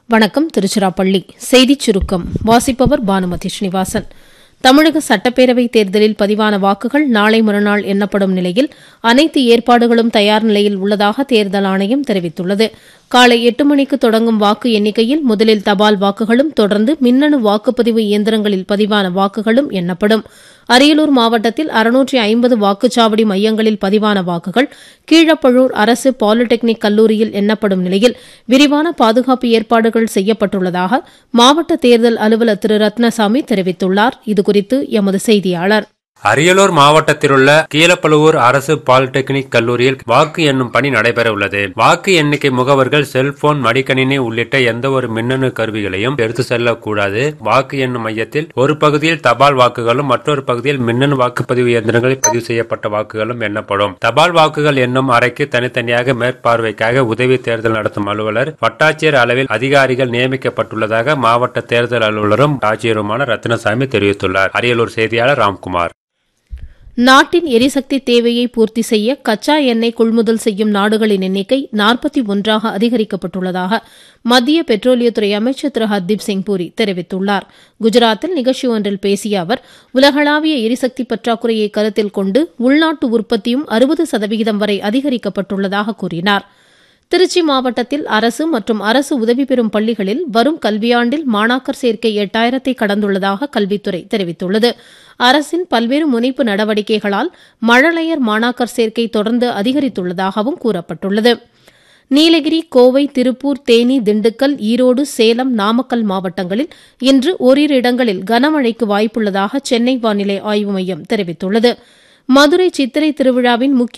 வணக்கம் திருச்சிராப்பள்ளி செய்திச் சுருக்கம் வாசிப்பவர் பானுமதி ஸ்ரீனிவாசன் தமிழக சட்டப்பேரவை தேர்தலில் பதிவான வாக்குகள் நாளை மறுநாள் எண்ணப்படும் நிலையில் அனைத்து ஏற்பாடுகளும் தயார் நிலையில் உள்ளதாக தேர்தல் ஆணையம் தெரிவித்துள்ளது காலை எட்டு மணிக்கு தொடங்கும் வாக்கு எண்ணிக்கையில் முதலில் தபால் வாக்குகளும் தொடர்ந்து மின்னணு வாக்குப்பதிவு இயந்திரங்களில் பதிவான வாக்குகளும் எண்ணப்படும் அரியலூர் மாவட்டத்தில் அறுநூற்றி ஐம்பது வாக்குச்சாவடி மையங்களில் பதிவான வாக்குகள் கீழப்பழூர் அரசு பாலிடெக்னிக் கல்லூரியில் எண்ணப்படும் நிலையில் விரிவான பாதுகாப்பு ஏற்பாடுகள் செய்யப்பட்டுள்ளதாக மாவட்ட தேர்தல் அலுவலர் திரு ரத்னசாமி தெரிவித்துள்ளார் இதுகுறித்து எமது செய்தியாளர் அரியலூர் மாவட்டத்திலுள்ள கீழப்பழுவூர் அரசு பாலிடெக்னிக் கல்லூரியில் வாக்கு எண்ணும் பணி நடைபெற உள்ளது வாக்கு எண்ணிக்கை முகவர்கள் செல்போன் மடிக்கணினி உள்ளிட்ட எந்த ஒரு மின்னணு கருவிகளையும் எடுத்து செல்லக்கூடாது வாக்கு எண்ணும் மையத்தில் ஒரு பகுதியில் தபால் வாக்குகளும் மற்றொரு பகுதியில் மின்னணு வாக்குப்பதிவு இயந்திரங்களில் பதிவு செய்யப்பட்ட வாக்குகளும் எண்ணப்படும் தபால் வாக்குகள் எண்ணும் அறைக்கு தனித்தனியாக மேற்பார்வைக்காக உதவி தேர்தல் நடத்தும் அலுவலர் வட்டாட்சியர் அளவில் அதிகாரிகள் நியமிக்கப்பட்டுள்ளதாக மாவட்ட தேர்தல் அலுவலரும் ஆட்சியருமான ரத்னசாமி தெரிவித்துள்ளார் அரியலூர் செய்தியாளர் ராம்குமார் நாட்டின் எரிசக்தி தேவையை பூர்த்தி செய்ய கச்சா எண்ணெய் கொள்முதல் செய்யும் நாடுகளின் எண்ணிக்கை நாற்பத்தி ஒன்றாக அதிகரிக்கப்பட்டுள்ளதாக மத்திய பெட்ரோலியத்துறை அமைச்சர் திரு ஹர்தீப் சிங் பூரி தெரிவித்துள்ளார் குஜராத்தில் நிகழ்ச்சி ஒன்றில் பேசிய அவர் உலகளாவிய எரிசக்தி பற்றாக்குறையை கருத்தில் கொண்டு உள்நாட்டு உற்பத்தியும் அறுபது சதவிகிதம் வரை அதிகரிக்கப்பட்டுள்ளதாக கூறினார் திருச்சி மாவட்டத்தில் அரசு மற்றும் அரசு உதவி பெறும் பள்ளிகளில் வரும் கல்வியாண்டில் மாணாக்கர் சேர்க்கை எட்டாயிரத்தை கடந்துள்ளதாக கல்வித்துறை தெரிவித்துள்ளது அரசின் பல்வேறு முனைப்பு நடவடிக்கைகளால் மழலையர் மாணாக்கர் சேர்க்கை தொடர்ந்து அதிகரித்துள்ளதாகவும் கூறப்பட்டுள்ளது நீலகிரி கோவை திருப்பூர் தேனி திண்டுக்கல் ஈரோடு சேலம் நாமக்கல் மாவட்டங்களில் இன்று ஓரிரு இடங்களில் கனமழைக்கு வாய்ப்புள்ளதாக சென்னை வானிலை ஆய்வு மையம் தெரிவித்துள்ளது மதுரை சித்திரை திருவிழாவின் முக்கிய